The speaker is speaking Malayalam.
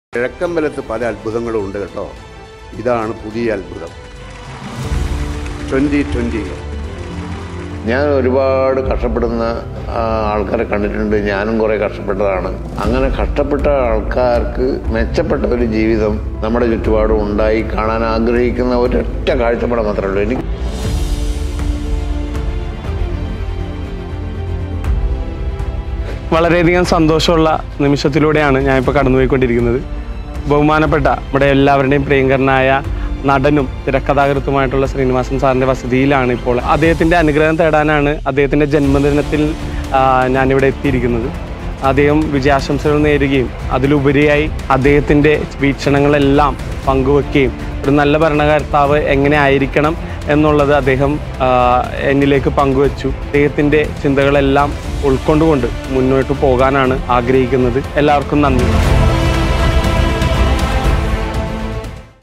കിഴക്കമ്പലത്ത് പല അത്ഭുതങ്ങളും ഉണ്ട് കേട്ടോ ഇതാണ് പുതിയ അത്ഭുതം ട്വൻ്റി ട്വൻ്റി ഞാൻ ഒരുപാട് കഷ്ടപ്പെടുന്ന ആ, ആൾക്കാരെ കണ്ടിട്ടുണ്ട് ഞാനും കുറേ കഷ്ടപ്പെട്ടതാണ് അങ്ങനെ കഷ്ടപ്പെട്ട ആൾക്കാർക്ക് മെച്ചപ്പെട്ട ഒരു ജീവിതം നമ്മുടെ ചുറ്റുപാടും ഉണ്ടായി കാണാൻ ആഗ്രഹിക്കുന്ന ഒരൊറ്റ കാഴ്ചപ്പാട് മാത്രമേ ഉള്ളൂ എനിക്ക് വളരെയധികം സന്തോഷമുള്ള നിമിഷത്തിലൂടെയാണ് ഞാനിപ്പോൾ കടന്നുപോയിക്കൊണ്ടിരിക്കുന്നത് ബഹുമാനപ്പെട്ട നമ്മുടെ എല്ലാവരുടെയും പ്രിയങ്കരനായ നടനും തിരക്കഥാകൃത്തുമായിട്ടുള്ള ശ്രീനിവാസൻ സാറിൻ്റെ വസതിയിലാണ് ഇപ്പോൾ അദ്ദേഹത്തിൻ്റെ അനുഗ്രഹം തേടാനാണ് അദ്ദേഹത്തിൻ്റെ ജന്മദിനത്തിൽ ആ, ഞാനിവിടെ എത്തിയിരിക്കുന്നത് അദ്ദേഹം വിജയാശംസകൾ നേരുകയും അതിലുപരിയായി അദ്ദേഹത്തിൻ്റെ വീക്ഷണങ്ങളെല്ലാം പങ്കുവെക്കുകയും ഒരു നല്ല ഭരണകർത്താവ് എങ്ങനെ ആയിരിക്കണം എന്നുള്ളത് അദ്ദേഹം ആ, എന്നിലേക്ക് പങ്കുവച്ചു അദ്ദേഹത്തിൻ്റെ ചിന്തകളെല്ലാം ഉൾക്കൊണ്ടുകൊണ്ട് മുന്നോട്ട് പോകാനാണ് ആഗ്രഹിക്കുന്നത് എല്ലാവർക്കും നന്ദി